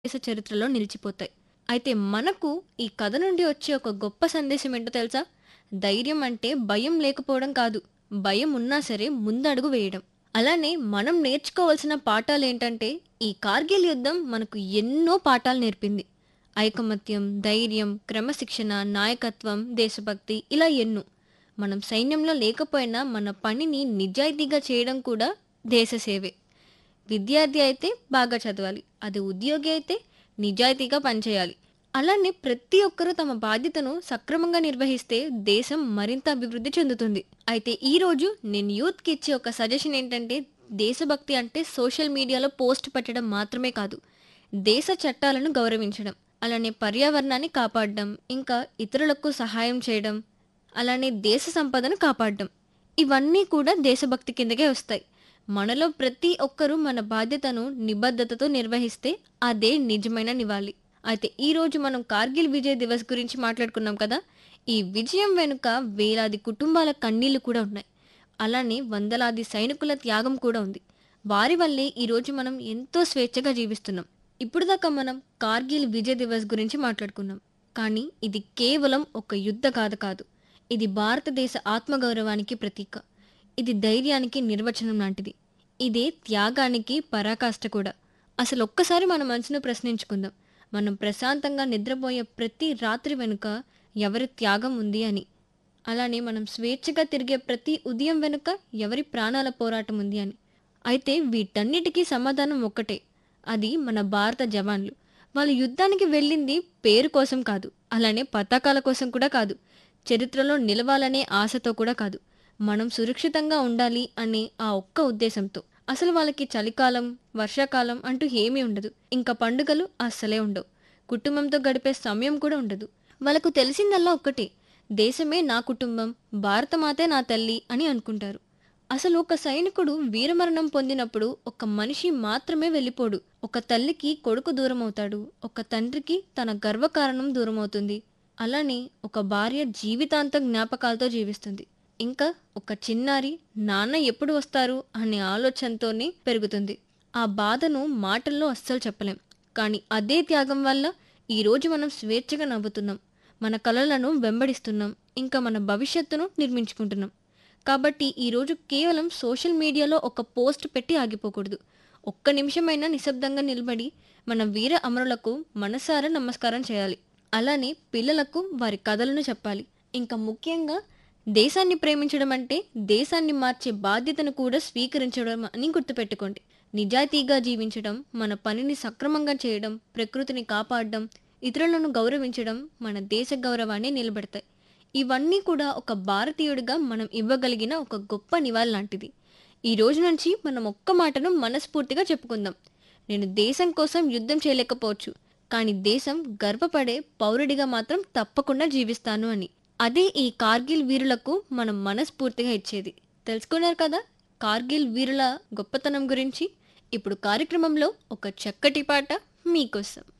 దేశ చరిత్రలో నిలిచిపోతాయి అయితే మనకు ఈ కథ నుండి వచ్చే ఒక గొప్ప సందేశం ఏంటో తెలుసా ధైర్యం అంటే భయం లేకపోవడం కాదు భయం ఉన్నా సరే ముందడుగు వేయడం అలానే మనం నేర్చుకోవాల్సిన పాఠాలు ఏంటంటే ఈ కార్గిల్ యుద్ధం మనకు ఎన్నో పాఠాలు నేర్పింది ఐకమత్యం ధైర్యం క్రమశిక్షణ నాయకత్వం దేశభక్తి ఇలా ఎన్నో మనం సైన్యంలో లేకపోయినా మన పనిని నిజాయితీగా చేయడం కూడా దేశ సేవే విద్యార్థి అయితే బాగా చదవాలి అది ఉద్యోగి అయితే నిజాయితీగా పనిచేయాలి అలానే ప్రతి ఒక్కరూ తమ బాధ్యతను సక్రమంగా నిర్వహిస్తే దేశం మరింత అభివృద్ధి చెందుతుంది అయితే ఈ రోజు నేను యూత్కి ఇచ్చే ఒక సజెషన్ ఏంటంటే దేశభక్తి అంటే సోషల్ మీడియాలో పోస్ట్ పెట్టడం మాత్రమే కాదు దేశ చట్టాలను గౌరవించడం అలానే పర్యావరణాన్ని కాపాడడం ఇంకా ఇతరులకు సహాయం చేయడం అలానే దేశ సంపదను కాపాడడం ఇవన్నీ కూడా దేశభక్తి కిందకే వస్తాయి మనలో ప్రతి ఒక్కరూ మన బాధ్యతను నిబద్ధతతో నిర్వహిస్తే అదే నిజమైన నివాళి అయితే ఈ రోజు మనం కార్గిల్ విజయ్ దివస్ గురించి మాట్లాడుకున్నాం కదా ఈ విజయం వెనుక వేలాది కుటుంబాల కన్నీళ్లు కూడా ఉన్నాయి అలానే వందలాది సైనికుల త్యాగం కూడా ఉంది వారి వల్లే ఈరోజు మనం ఎంతో స్వేచ్ఛగా జీవిస్తున్నాం ఇప్పుడు దాకా మనం కార్గిల్ విజయ్ దివస్ గురించి మాట్లాడుకున్నాం కానీ ఇది కేవలం ఒక యుద్ధ గాథ కాదు ఇది భారతదేశ ఆత్మగౌరవానికి ప్రతీక ఇది ధైర్యానికి నిర్వచనం లాంటిది ఇదే త్యాగానికి పరాకాష్ట కూడా అసలు ఒక్కసారి మన మనసును ప్రశ్నించుకుందాం మనం ప్రశాంతంగా నిద్రపోయే ప్రతి రాత్రి వెనుక ఎవరి త్యాగం ఉంది అని అలానే మనం స్వేచ్ఛగా తిరిగే ప్రతి ఉదయం వెనుక ఎవరి ప్రాణాల పోరాటం ఉంది అని అయితే వీటన్నిటికీ సమాధానం ఒక్కటే అది మన భారత జవాన్లు వాళ్ళు యుద్ధానికి వెళ్ళింది పేరు కోసం కాదు అలానే పతాకాల కోసం కూడా కాదు చరిత్రలో నిలవాలనే ఆశతో కూడా కాదు మనం సురక్షితంగా ఉండాలి అనే ఆ ఒక్క ఉద్దేశంతో అసలు వాళ్ళకి చలికాలం వర్షాకాలం అంటూ ఏమీ ఉండదు ఇంకా పండుగలు అస్సలే ఉండవు కుటుంబంతో గడిపే సమయం కూడా ఉండదు వాళ్ళకు తెలిసిందల్లా ఒక్కటే దేశమే నా కుటుంబం భారతమాతే నా తల్లి అని అనుకుంటారు అసలు ఒక సైనికుడు వీరమరణం పొందినప్పుడు ఒక మనిషి మాత్రమే వెళ్ళిపోడు ఒక తల్లికి కొడుకు దూరం అవుతాడు ఒక తండ్రికి తన గర్వకారణం దూరం అవుతుంది అలానే ఒక భార్య జీవితాంతం జ్ఞాపకాలతో జీవిస్తుంది ఇంకా ఒక చిన్నారి నాన్న ఎప్పుడు వస్తారు అనే ఆలోచనతోనే పెరుగుతుంది ఆ బాధను మాటల్లో అస్సలు చెప్పలేం కానీ అదే త్యాగం వల్ల ఈరోజు మనం స్వేచ్ఛగా నవ్వుతున్నాం మన కలలను వెంబడిస్తున్నాం ఇంకా మన భవిష్యత్తును నిర్మించుకుంటున్నాం కాబట్టి ఈరోజు కేవలం సోషల్ మీడియాలో ఒక పోస్ట్ పెట్టి ఆగిపోకూడదు ఒక్క నిమిషమైనా నిశ్శబ్దంగా నిలబడి మన వీర అమరులకు మనసారా నమస్కారం చేయాలి అలానే పిల్లలకు వారి కథలను చెప్పాలి ఇంకా ముఖ్యంగా దేశాన్ని ప్రేమించడం అంటే దేశాన్ని మార్చే బాధ్యతను కూడా స్వీకరించడం అని గుర్తుపెట్టుకోండి నిజాయితీగా జీవించడం మన పనిని సక్రమంగా చేయడం ప్రకృతిని కాపాడడం ఇతరులను గౌరవించడం మన దేశ గౌరవాన్ని నిలబెడతాయి ఇవన్నీ కూడా ఒక భారతీయుడిగా మనం ఇవ్వగలిగిన ఒక గొప్ప నివాళి లాంటిది ఈ రోజు నుంచి మనం ఒక్క మాటను మనస్ఫూర్తిగా చెప్పుకుందాం నేను దేశం కోసం యుద్ధం చేయలేకపోవచ్చు కానీ దేశం గర్వపడే పౌరుడిగా మాత్రం తప్పకుండా జీవిస్తాను అని అదే ఈ కార్గిల్ వీరులకు మనం మనస్ఫూర్తిగా ఇచ్చేది తెలుసుకున్నారు కదా కార్గిల్ వీరుల గొప్పతనం గురించి ఇప్పుడు కార్యక్రమంలో ఒక చక్కటి పాట మీకోసం